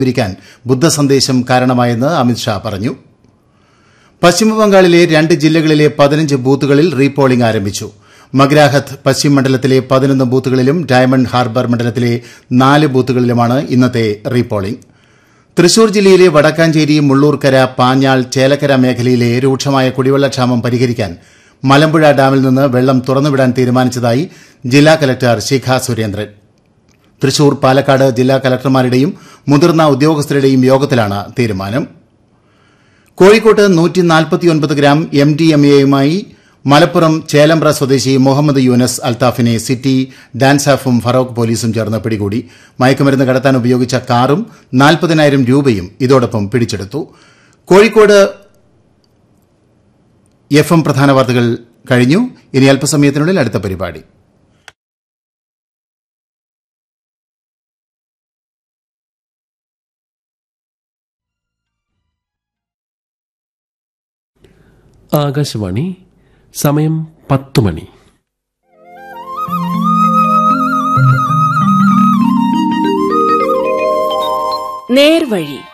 വിരിക്കാൻ ബുദ്ധസന്ദേശം കാരണമായെന്ന് അമിത്ഷാ പറഞ്ഞു പശ്ചിമബംഗാളിലെ രണ്ട് ജില്ലകളിലെ പതിനഞ്ച് ബൂത്തുകളിൽ റീപോളിംഗ് ആരംഭിച്ചു മഗ്രാഹത്ത് പശ്ചിം മണ്ഡലത്തിലെ പതിനൊന്ന് ബൂത്തുകളിലും ഡയമണ്ട് ഹാർബർ മണ്ഡലത്തിലെ നാല് ബൂത്തുകളിലുമാണ് ഇന്നത്തെ റീപോളിംഗ് തൃശൂർ ജില്ലയിലെ വടക്കാഞ്ചേരി മുള്ളൂർക്കര പാഞ്ഞാൾ ചേലക്കര മേഖലയിലെ രൂക്ഷമായ കുടിവെള്ളക്ഷാമം പരിഹരിക്കാൻ മലമ്പുഴ ഡാമിൽ നിന്ന് വെള്ളം തുറന്നുവിടാൻ തീരുമാനിച്ചതായി ജില്ലാ കലക്ടർ ശിഖ സുരേന്ദ്രൻ തൃശൂർ പാലക്കാട് ജില്ലാ കലക്ടർമാരുടെയും മുതിർന്ന ഉദ്യോഗസ്ഥരുടെയും യോഗത്തിലാണ് തീരുമാനം കോഴിക്കോട്ട് ഗ്രാം എം ഡി എം എയുമായി മലപ്പുറം ചേലമ്പ്ര സ്വദേശി മുഹമ്മദ് യൂനസ് അൽത്താഫിനെ സിറ്റി ഡാൻസാഫും ഫറോക്ക് പോലീസും ചേർന്ന് പിടികൂടി മയക്കുമരുന്ന് കടത്താൻ ഉപയോഗിച്ച കാറും നാൽപ്പതിനായിരം രൂപയും ഇതോടൊപ്പം പിടിച്ചെടുത്തു കോഴിക്കോട് എഫ് എം പ്രധാന വാർത്തകൾ കഴിഞ്ഞു ഇനി അല്പസമയത്തിനുള്ളിൽ അടുത്ത പരിപാടി ആകാശവാണി സമയം പത്ത് മണി നേർവഴി